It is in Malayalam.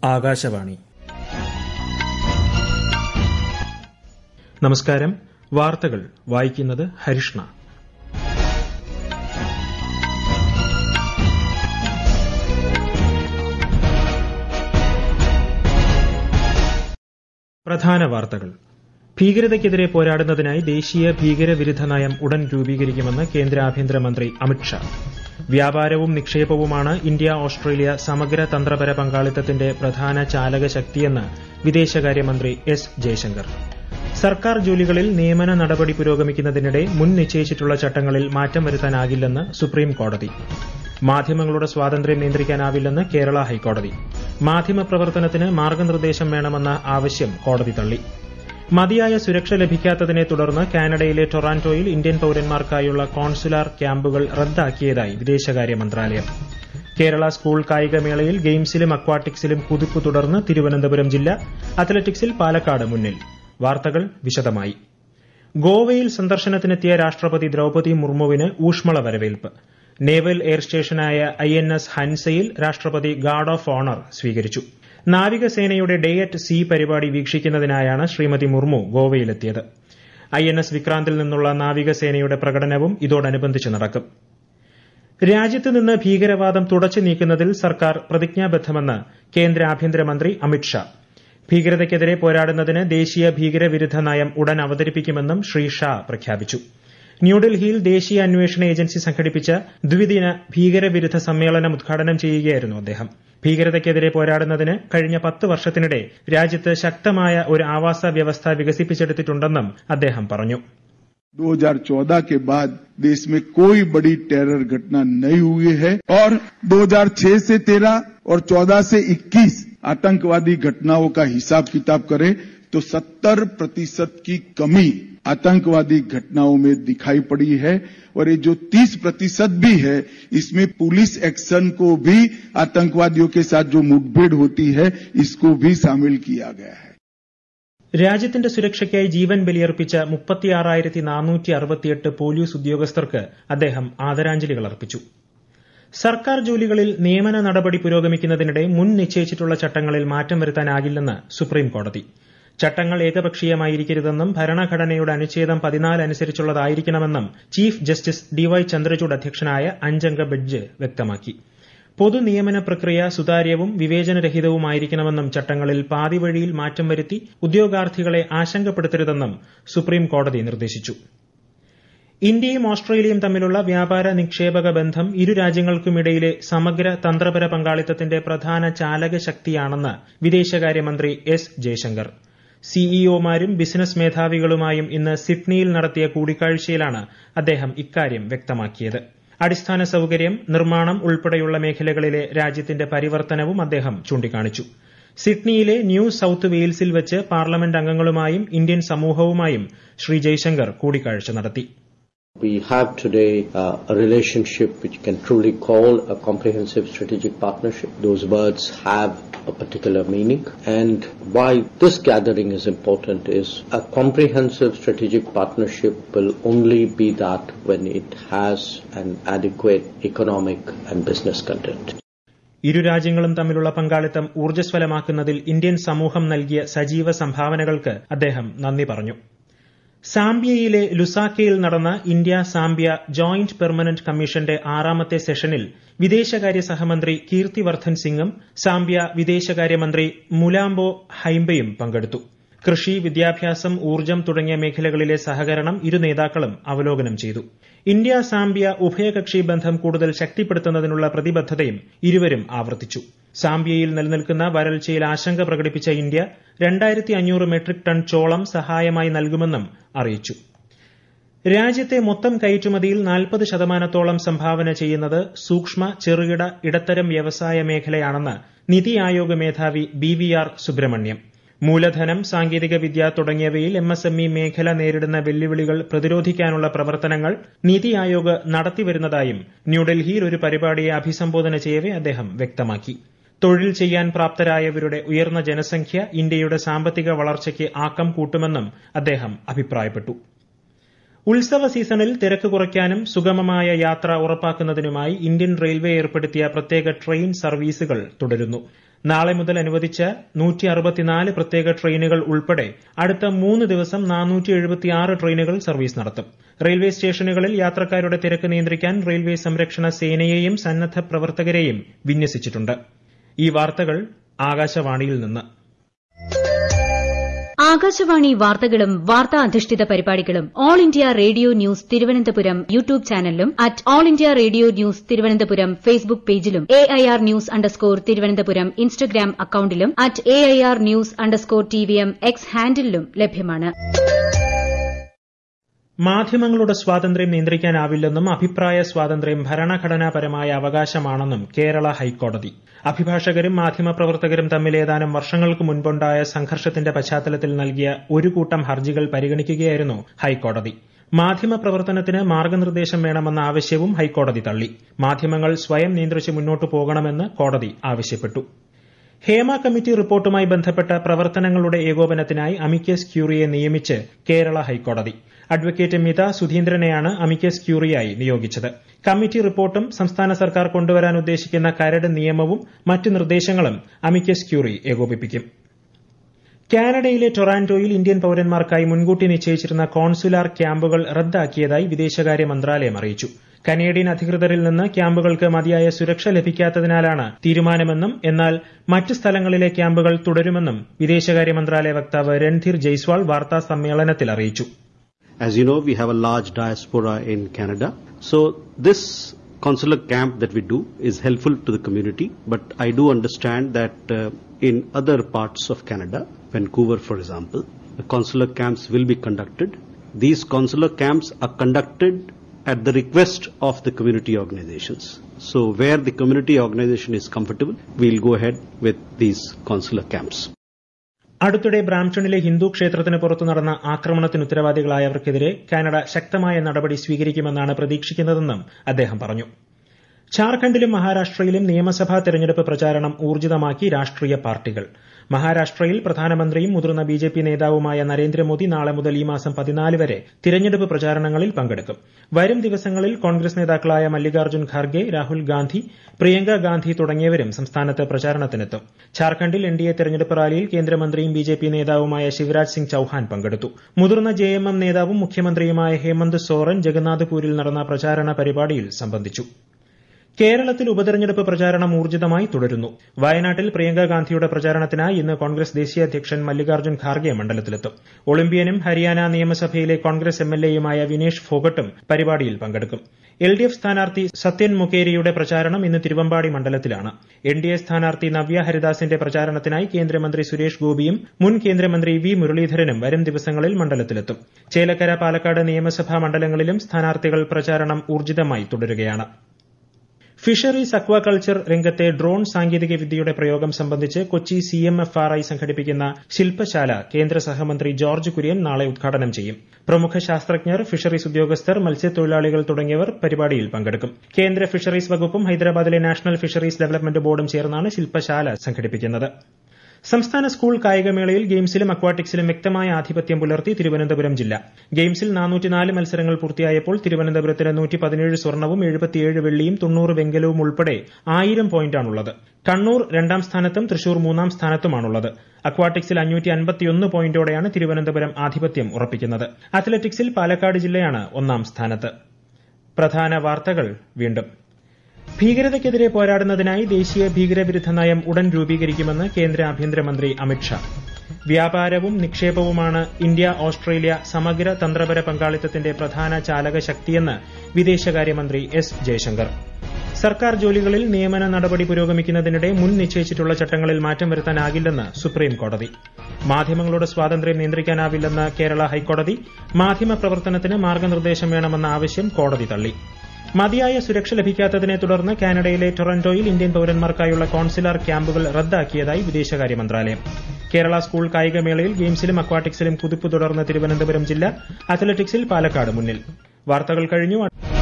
ആകാശവാണി നമസ്കാരം വാർത്തകൾ വായിക്കുന്നത് ഹരിഷ്ണ പ്രധാന വാർത്തകൾ ഭീകരതയ്ക്കെതിരെ പോരാടുന്നതിനായി ദേശീയ ഭീകരവിരുദ്ധ നയം ഉടൻ രൂപീകരിക്കുമെന്ന് കേന്ദ്ര ആഭ്യന്തരമന്ത്രി അമിത്ഷാ വ്യാപാരവും നിക്ഷേപവുമാണ് ഇന്ത്യ ഓസ്ട്രേലിയ സമഗ്ര തന്ത്രപര പങ്കാളിത്തത്തിന്റെ പ്രധാന ചാലക ശക്തിയെന്ന് വിദേശകാര്യമന്ത്രി എസ് ജയശങ്കർ സർക്കാർ ജോലികളിൽ നിയമന നടപടി പുരോഗമിക്കുന്നതിനിടെ മുൻ നിശ്ചയിച്ചിട്ടുള്ള ചട്ടങ്ങളിൽ മാറ്റം വരുത്താനാകില്ലെന്ന് സുപ്രീം കോടതി മാധ്യമങ്ങളുടെ സ്വാതന്ത്ര്യം നിയന്ത്രിക്കാനാവില്ലെന്ന് കേരള ഹൈക്കോടതി മാധ്യമപ്രവർത്തനത്തിന് മാർഗനിർദ്ദേശം വേണമെന്ന ആവശ്യം കോടതി തള്ളി മതിയായ സുരക്ഷ ലഭിക്കാത്തതിനെ തുടർന്ന് കാനഡയിലെ ടൊറാന്റോയിൽ ഇന്ത്യൻ പൌരന്മാർക്കായുള്ള കോൺസുലാർ ക്യാമ്പുകൾ റദ്ദാക്കിയതായി വിദേശകാര്യ മന്ത്രാലയം കേരള സ്കൂൾ കായികമേളയിൽ ഗെയിംസിലും അക്വാട്ടിക്സിലും കുതിപ്പ് തുടർന്ന് തിരുവനന്തപുരം ജില്ല അത്ലറ്റിക്സിൽ പാലക്കാട് മുന്നിൽ വാർത്തകൾ വിശദമായി ഗോവയിൽ സന്ദർശനത്തിനെത്തിയ രാഷ്ട്രപതി ദ്രൌപതി മുർമുവിന് ഊഷ്മള വരവേൽപ്പ് നേവൽ എയർ സ്റ്റേഷനായ ഐ എൻ എസ് ഹൻസയിൽ രാഷ്ട്രപതി ഗാർഡ് ഓഫ് ഓണർ സ്വീകരിച്ചു നാവികസേനയുടെ ഡേ അറ്റ് സീ പരിപാടി വീക്ഷിക്കുന്നതിനായാണ് ശ്രീമതി മുർമു ഗോവയിലെത്തിയത് ഐ എൻ എസ് വിക്രാന്തിൽ നിന്നുള്ള നാവികസേനയുടെ പ്രകടനവും ഇതോടനുബന്ധിച്ച് നടക്കും രാജ്യത്ത് നിന്ന് ഭീകരവാദം തുടച്ചു നീക്കുന്നതിൽ സർക്കാർ പ്രതിജ്ഞാബദ്ധമെന്ന് കേന്ദ്ര ആഭ്യന്തരമന്ത്രി അമിത്ഷാ ഭീകരതയ്ക്കെതിരെ പോരാടുന്നതിന് ദേശീയ ഭീകരവിരുദ്ധ നയം ഉടൻ അവതരിപ്പിക്കുമെന്നും ശ്രീ ഷാ പ്രഖ്യാപിച്ചു ന്യൂഡൽഹിയിൽ ദേശീയ അന്വേഷണ ഏജൻസി സംഘടിപ്പിച്ച ദ്വിദിന ഭീകരവിരുദ്ധ സമ്മേളനം ഉദ്ഘാടനം ചെയ്യുകയായിരുന്നു അദ്ദേഹം ഭീകരതയ്ക്കെതിരെ പോരാടുന്നതിന് കഴിഞ്ഞ പത്ത് വർഷത്തിനിടെ രാജ്യത്ത് ശക്തമായ ഒരു ആവാസ വ്യവസ്ഥ വികസിപ്പിച്ചെടുത്തിട്ടുണ്ടെന്നും അദ്ദേഹം പറഞ്ഞു 2014 के बाद देश में कोई बड़ी टेरर घटना नहीं हुई है और 2006 से 13 और 14 से 21 आतंकवादी घटनाओं का हिसाब किताब करें तो 70 प्रतिशत की कमी आतंकवादी घटनाओं में दिखाई पड़ी है और ये जो 30 प्रतिशत भी है इसमें पुलिस एक्शन को भी आतंकवादियों के साथ जो मुठभेड़ होती है इसको भी शामिल किया गया है രാജ്യത്തിന്റെ സുരക്ഷയ്ക്കായി ജീവൻ ബലിയർപ്പിച്ച മുപ്പത്തിയാറായിരത്തി നാനൂറ്റി അറുപത്തിയെട്ട് പോലീസ് ഉദ്യോഗസ്ഥർക്ക് അദ്ദേഹം ആദരാഞ്ജലികൾ അർപ്പിച്ചു സർക്കാർ ജോലികളിൽ നിയമന നടപടി പുരോഗമിക്കുന്നതിനിടെ മുൻ നിശ്ചയിച്ചിട്ടുള്ള ചട്ടങ്ങളിൽ മാറ്റം വരുത്താനാകില്ലെന്ന് സുപ്രീം കോടതി ചട്ടങ്ങൾ ഏകപക്ഷീയമായിരിക്കരുതെന്നും ഭരണഘടനയുടെ അനുച്ഛേദം പതിനാല് അനുസരിച്ചുള്ളതായിരിക്കണമെന്നും ചീഫ് ജസ്റ്റിസ് ഡിവൈ ചന്ദ്രചൂഡ് അധ്യക്ഷനായ അഞ്ചംഗ ബെഞ്ച് വ്യക്തമാക്കി പൊതുനിയമന പ്രക്രിയ സുതാര്യവും വിവേചനരഹിതവുമായിരിക്കണമെന്നും ചട്ടങ്ങളിൽ പാതിവഴിയിൽ മാറ്റം വരുത്തി ഉദ്യോഗാർത്ഥികളെ ആശങ്കപ്പെടുത്തരുതെന്നും സുപ്രീം കോടതി നിർദ്ദേശിച്ചു ഇന്ത്യയും ഓസ്ട്രേലിയയും തമ്മിലുള്ള വ്യാപാര നിക്ഷേപക ബന്ധം ഇരു രാജ്യങ്ങൾക്കുമിടയിലെ സമഗ്ര തന്ത്രപര പങ്കാളിത്തത്തിന്റെ പ്രധാന ചാലക ശക്തിയാണെന്ന് വിദേശകാര്യമന്ത്രി എസ് ജയശങ്കർ സിഇഒമാരും ബിസിനസ് മേധാവികളുമായും ഇന്ന് സിഡ്നിയിൽ നടത്തിയ കൂടിക്കാഴ്ചയിലാണ് അദ്ദേഹം ഇക്കാര്യം വ്യക്തമാക്കിയത് അടിസ്ഥാന സൌകര്യം നിർമ്മാണം ഉൾപ്പെടെയുള്ള മേഖലകളിലെ രാജ്യത്തിന്റെ പരിവർത്തനവും അദ്ദേഹം ചൂണ്ടിക്കാണിച്ചു സിഡ്നിയിലെ ന്യൂ സൌത്ത് വെയിൽസിൽ വെച്ച് പാർലമെന്റ് അംഗങ്ങളുമായും ഇന്ത്യൻ സമൂഹവുമായും ശ്രീ ജയ്ശങ്കർ കൂടിക്കാഴ്ച നടത്തി We have today uh, a relationship which can truly call a comprehensive strategic partnership. Those words have a particular meaning. And why this gathering is important is a comprehensive strategic partnership will only be that when it has an adequate economic and business content. ഇരു രാജ്യങ്ങളും തമ്മിലുള്ള പങ്കാളിത്തം ഊർജ്ജസ്വലമാക്കുന്നതിൽ ഇന്ത്യൻ സമൂഹം നൽകിയ സജീവ സംഭാവനകൾക്ക് അദ്ദേഹം നന്ദി പറഞ്ഞു സാംബിയയിലെ ലുസാക്കയിൽ നടന്ന ഇന്ത്യ സാംബിയ ജോയിന്റ് പെർമനന്റ് കമ്മീഷന്റെ ആറാമത്തെ സെഷനിൽ വിദേശകാര്യ സഹമന്ത്രി കീർത്തിവർദ്ധൻ സിംഗും സാംബിയ വിദേശകാര്യമന്ത്രി മുലാംബോ ഹൈംബയും പങ്കെടുത്തു കൃഷി വിദ്യാഭ്യാസം ഊർജ്ജം തുടങ്ങിയ മേഖലകളിലെ സഹകരണം ഇരു നേതാക്കളും അവലോകനം ചെയ്തു ഇന്ത്യ സാംബിയ ഉഭയകക്ഷി ബന്ധം കൂടുതൽ ശക്തിപ്പെടുത്തുന്നതിനുള്ള പ്രതിബദ്ധതയും ഇരുവരും ആവർത്തിച്ചു സാംബിയയിൽ നിലനിൽക്കുന്ന വരൾച്ചയിൽ ആശങ്ക പ്രകടിപ്പിച്ച ഇന്ത്യ രണ്ടായിരത്തി അഞ്ഞൂറ് മെട്രിക് ടൺ ചോളം സഹായമായി നൽകുമെന്നും അറിയിച്ചു രാജ്യത്തെ മൊത്തം കയറ്റുമതിയിൽ നാൽപ്പത് ശതമാനത്തോളം സംഭാവന ചെയ്യുന്നത് സൂക്ഷ്മ ചെറുകിട ഇടത്തരം വ്യവസായ മേഖലയാണെന്ന് നിതി ആയോഗ് മേധാവി ബി വി ആർ സുബ്രഹ്മണ്യം മൂലധനം സാങ്കേതികവിദ്യ തുടങ്ങിയവയിൽ എം എസ് എം ഇ മേഖല നേരിടുന്ന വെല്ലുവിളികൾ പ്രതിരോധിക്കാനുള്ള പ്രവർത്തനങ്ങൾ നിതി ആയോഗ് നടത്തിവരുന്നതായും ന്യൂഡൽഹിയിൽ ഒരു പരിപാടിയെ അഭിസംബോധന ചെയ്യവെ അദ്ദേഹം വ്യക്തമാക്കി തൊഴിൽ ചെയ്യാൻ പ്രാപ്തരായവരുടെ ഉയർന്ന ജനസംഖ്യ ഇന്ത്യയുടെ സാമ്പത്തിക വളർച്ചയ്ക്ക് ആക്കം കൂട്ടുമെന്നും അദ്ദേഹം അഭിപ്രായപ്പെട്ടു ഉത്സവ സീസണിൽ തിരക്ക് കുറയ്ക്കാനും സുഗമമായ യാത്ര ഉറപ്പാക്കുന്നതിനുമായി ഇന്ത്യൻ റെയിൽവേ ഏർപ്പെടുത്തിയ പ്രത്യേക ട്രെയിൻ സർവീസുകൾ തുടരുന്നു നാളെ മുതൽ അനുവദിച്ച നൂറ്റി അറുപത്തിനാല് പ്രത്യേക ട്രെയിനുകൾ ഉൾപ്പെടെ അടുത്ത മൂന്ന് ദിവസം നാനൂറ്റി എഴുപത്തിയാറ് ട്രെയിനുകൾ സർവീസ് നടത്തും റെയിൽവേ സ്റ്റേഷനുകളിൽ യാത്രക്കാരുടെ തിരക്ക് നിയന്ത്രിക്കാൻ റെയിൽവേ സംരക്ഷണ സേനയെയും സന്നദ്ധ പ്രവർത്തകരെയും വിന്യസിച്ചിട്ടുണ്ട് ഈ വാർത്തകൾ ആകാശവാണിയിൽ നിന്ന് ആകാശവാണി വാർത്തകളും വാർത്താ അധിഷ്ഠിത പരിപാടികളും All India Radio news Thiruvananthapuram YouTube ചാനലിലും at All India Radio news Thiruvananthapuram Facebook പേജിലും A I R news underscore Thiruvananthapuram Instagram അക്കൌണ്ടിലും at A I R news underscore T V M X ഹാൻഡിലും ലഭ്യമാണ് മാധ്യമങ്ങളുടെ സ്വാതന്ത്ര്യം നിയന്ത്രിക്കാനാവില്ലെന്നും അഭിപ്രായ സ്വാതന്ത്ര്യം ഭരണഘടനാപരമായ അവകാശമാണെന്നും കേരള ഹൈക്കോടതി അഭിഭാഷകരും മാധ്യമപ്രവർത്തകരും തമ്മിൽ ഏതാനും വർഷങ്ങൾക്ക് മുൻപുണ്ടായ സംഘർഷത്തിന്റെ പശ്ചാത്തലത്തിൽ നൽകിയ ഒരു കൂട്ടം ഹർജികൾ പരിഗണിക്കുകയായിരുന്നു ഹൈക്കോടതി മാധ്യമപ്രവർത്തനത്തിന് മാർഗനിർദ്ദേശം വേണമെന്ന ആവശ്യവും ഹൈക്കോടതി തള്ളി മാധ്യമങ്ങൾ സ്വയം നിയന്ത്രിച്ച് മുന്നോട്ടു പോകണമെന്ന് കോടതി ആവശ്യപ്പെട്ടു ഹേമ കമ്മിറ്റി റിപ്പോർട്ടുമായി ബന്ധപ്പെട്ട പ്രവർത്തനങ്ങളുടെ ഏകോപനത്തിനായി അമിക്കസ് ക്യൂറിയെ നിയമിച്ച് കേരള ഹൈക്കോടതി അഡ്വക്കേറ്റ് മിത സുധീന്ദ്രനെയാണ് അമിക്കസ് ക്യൂറിയായി നിയോഗിച്ചത് കമ്മിറ്റി റിപ്പോർട്ടും സംസ്ഥാന സർക്കാർ കൊണ്ടുവരാൻ ഉദ്ദേശിക്കുന്ന കരട് നിയമവും മറ്റ് നിർദ്ദേശങ്ങളും അമിക്കസ് ക്യൂറി ഏകോപിപ്പിക്കും കാനഡയിലെ ടൊറാന്റോയിൽ ഇന്ത്യൻ പൌരന്മാർക്കായി മുൻകൂട്ടി നിശ്ചയിച്ചിരുന്ന കോൺസുലാർ ക്യാമ്പുകൾ റദ്ദാക്കിയതായി വിദേശകാര്യ മന്ത്രാലയം അറിയിച്ചു കനേഡിയൻ അധികൃതരിൽ നിന്ന് ക്യാമ്പുകൾക്ക് മതിയായ സുരക്ഷ ലഭിക്കാത്തതിനാലാണ് തീരുമാനമെന്നും എന്നാൽ മറ്റ് സ്ഥലങ്ങളിലെ ക്യാമ്പുകൾ തുടരുമെന്നും വിദേശകാര്യ മന്ത്രാലയ വക്താവ് രൺധീർ ജയ്സ്വാൾ വാർത്താ സമ്മേളനത്തിൽ അറിയിച്ചു As you know, we have a large diaspora in Canada. So this consular camp that we do is helpful to the community, but I do understand that uh, in other parts of Canada, Vancouver for example, the consular camps will be conducted. These consular camps are conducted at the request of the community organizations. So where the community organization is comfortable, we'll go ahead with these consular camps. അടുത്തിടെ ബ്രാംപ്ടണിലെ ഹിന്ദു ക്ഷേത്രത്തിന് പുറത്തു നടന്ന ആക്രമണത്തിന് ഉത്തരവാദികളായവർക്കെതിരെ കാനഡ ശക്തമായ നടപടി സ്വീകരിക്കുമെന്നാണ് പ്രതീക്ഷിക്കുന്നതെന്നും അദ്ദേഹം പറഞ്ഞു ഝാർഖണ്ഡിലും മഹാരാഷ്ട്രയിലും നിയമസഭാ തെരഞ്ഞെടുപ്പ് പ്രചാരണം ഊർജിതമാക്കി രാഷ്ട്രീയ പാർട്ടികൾ മഹാരാഷ്ട്രയിൽ പ്രധാനമന്ത്രിയും മുതിർന്ന ബി ജെ പി നേതാവുമായ നരേന്ദ്രമോദി നാളെ മുതൽ ഈ മാസം പതിനാല് വരെ തിരഞ്ഞെടുപ്പ് പ്രചാരണങ്ങളിൽ പങ്കെടുക്കും വരും ദിവസങ്ങളിൽ കോൺഗ്രസ് നേതാക്കളായ മല്ലികാർജ്ജുൻ ഖാർഗെ രാഹുൽ ഗാന്ധി പ്രിയങ്ക ഗാന്ധി തുടങ്ങിയവരും സംസ്ഥാനത്ത് പ്രചാരണത്തിനെത്തും ഝാർഖണ്ഡിൽ എൻ ഡി എ തെരഞ്ഞെടുപ്പ് റാലിയിൽ കേന്ദ്രമന്ത്രിയും ബി ജെ പി നേതാവുമായ ശിവരാജ് സിംഗ് ചൌഹാൻ പങ്കെടുത്തു മുതിർന്ന ജെ എം എം നേതാവും മുഖ്യമന്ത്രിയുമായ ഹേമന്ത് സോറൻ ജഗന്നാഥ്പൂരിൽ നടന്ന പ്രചാരണ പരിപാടിയിൽ സംബന്ധിച്ചു കേരളത്തിൽ ഉപതെരഞ്ഞെടുപ്പ് പ്രചാരണം ഊർജിതമായി തുടരുന്നു വയനാട്ടിൽ പ്രിയങ്ക ഗാന്ധിയുടെ പ്രചാരണത്തിനായി ഇന്ന് കോൺഗ്രസ് ദേശീയ അധ്യക്ഷൻ മല്ലികാർജ്ജുൻ ഖാർഗെ മണ്ഡലത്തിലെത്തും ഒളിമ്പ്യനും ഹരിയാന നിയമസഭയിലെ കോൺഗ്രസ് എംഎൽഎയുമായ വിനേഷ് ഫോഗട്ടും പരിപാടിയിൽ പങ്കെടുക്കും എൽ ഡി എഫ് സ്ഥാനാർത്ഥി സത്യൻ മുക്കേരിയുടെ പ്രചാരണം ഇന്ന് തിരുവമ്പാടി മണ്ഡലത്തിലാണ് എൻ ഡി എ സ്ഥാനാർത്ഥി നവ്യ ഹരിദാസിന്റെ പ്രചാരണത്തിനായി കേന്ദ്രമന്ത്രി സുരേഷ് ഗോപിയും മുൻ കേന്ദ്രമന്ത്രി വി മുരളീധരനും വരും ദിവസങ്ങളിൽ മണ്ഡലത്തിലെത്തും ചേലക്കര പാലക്കാട് നിയമസഭാ മണ്ഡലങ്ങളിലും സ്ഥാനാർത്ഥികൾ പ്രചാരണം ഊർജിതമായി തുടരുകയാണ് ഫിഷറീസ് അക്വാകൾച്ചർ രംഗത്തെ ഡ്രോൺ സാങ്കേതിക വിദ്യയുടെ പ്രയോഗം സംബന്ധിച്ച് Kochi C M F R I സംഘടിപ്പിക്കുന്ന ശില്പശാല കേന്ദ്ര സഹമന്ത്രി ജോർജ് കുര്യൻ നാളെ ഉദ്ഘാടനം ചെയ്യും പ്രമുഖ ശാസ്ത്രജ്ഞർ ഫിഷറീസ് ഉദ്യോഗസ്ഥർ മത്സ്യത്തൊഴിലാളികൾ തുടങ്ങിയവർ പരിപാടിയിൽ പങ്കെടുക്കും കേന്ദ്ര ഫിഷറീസ് വകുപ്പും ഹൈദരാബാദിലെ നാഷണൽ ഫിഷറീസ് ഡെവലപ്മെന്റ് ബോർഡും ചേർന്നാണ് ശില്പശാല സംഘടിപ്പിക്കുന്നത് സംസ്ഥാന സ്കൂൾ കായികമേളയിൽ ഗെയിംസിലും അക്വാട്ടിക്സിലും വ്യക്തമായ ആധിപത്യം പുലർത്തി തിരുവനന്തപുരം ജില്ല ഗെയിംസിൽ നാനൂറ്റിനാല് മത്സരങ്ങൾ പൂർത്തിയായപ്പോൾ തിരുവനന്തപുരത്തിന് നൂറ്റി പതിനേഴ് സ്വർണവും എഴുപത്തിയേഴ് വെള്ളിയും തൊണ്ണൂറ് വെങ്കലവും ഉൾപ്പെടെ ആയിരം പോയിന്റാണുള്ളത് കണ്ണൂർ രണ്ടാം സ്ഥാനത്തും തൃശൂർ മൂന്നാം സ്ഥാനത്തുമാണുള്ളത് അക്വാട്ടിക്സിൽ അഞ്ഞൂറ്റി അൻപത്തിയൊന്ന് പോയിന്റോടെയാണ് തിരുവനന്തപുരം ആധിപത്യം ഉറപ്പിക്കുന്നത് അത്ലറ്റിക്സിൽ പാലക്കാട് ജില്ലയാണ് ഒന്നാം സ്ഥാനത്ത് പ്രധാന വാർത്തകൾ വീണ്ടും ഭീകരതയ്ക്കെതിരെ പോരാടുന്നതിനായി ദേശീയ ഭീകരവിരുദ്ധ നയം ഉടൻ രൂപീകരിക്കുമെന്ന് കേന്ദ്ര ആഭ്യന്തരമന്ത്രി അമിത്ഷാ വ്യാപാരവും നിക്ഷേപവുമാണ് ഇന്ത്യ ഓസ്ട്രേലിയ സമഗ്ര തന്ത്രപര പങ്കാളിത്തത്തിന്റെ പ്രധാന ചാലക ശക്തിയെന്ന് വിദേശകാര്യമന്ത്രി എസ് ജയശങ്കർ സർക്കാർ ജോലികളിൽ നിയമന നടപടി പുരോഗമിക്കുന്നതിനിടെ മുൻ നിശ്ചയിച്ചിട്ടുള്ള ചട്ടങ്ങളിൽ മാറ്റം വരുത്താനാകില്ലെന്ന് സുപ്രീം കോടതി മാധ്യമങ്ങളുടെ സ്വാതന്ത്ര്യം നിയന്ത്രിക്കാനാവില്ലെന്ന് കേരള ഹൈക്കോടതി മാധ്യമ പ്രവർത്തനത്തിന് മാർഗനിർദ്ദേശം വേണമെന്ന ആവശ്യം കോടതി തള്ളി മതിയായ സുരക്ഷ ലഭിക്കാത്തതിനെ തുടർന്ന് കാനഡയിലെ ടൊറന്റോയിൽ ഇന്ത്യൻ പൌരന്മാർക്കായുള്ള കോൺസുലാർ ക്യാമ്പുകൾ റദ്ദാക്കിയതായി വിദേശകാര്യ മന്ത്രാലയം കേരള സ്കൂൾ കായികമേളയിൽ ഗെയിംസിലും അക്വാട്ടിക്സിലും കുതിപ്പ് തുടർന്ന തിരുവനന്തപുരം ജില്ല അത്ലറ്റിക്സിൽ പാലക്കാട് മുന്നിൽ വാർത്തകൾ കഴിഞ്ഞു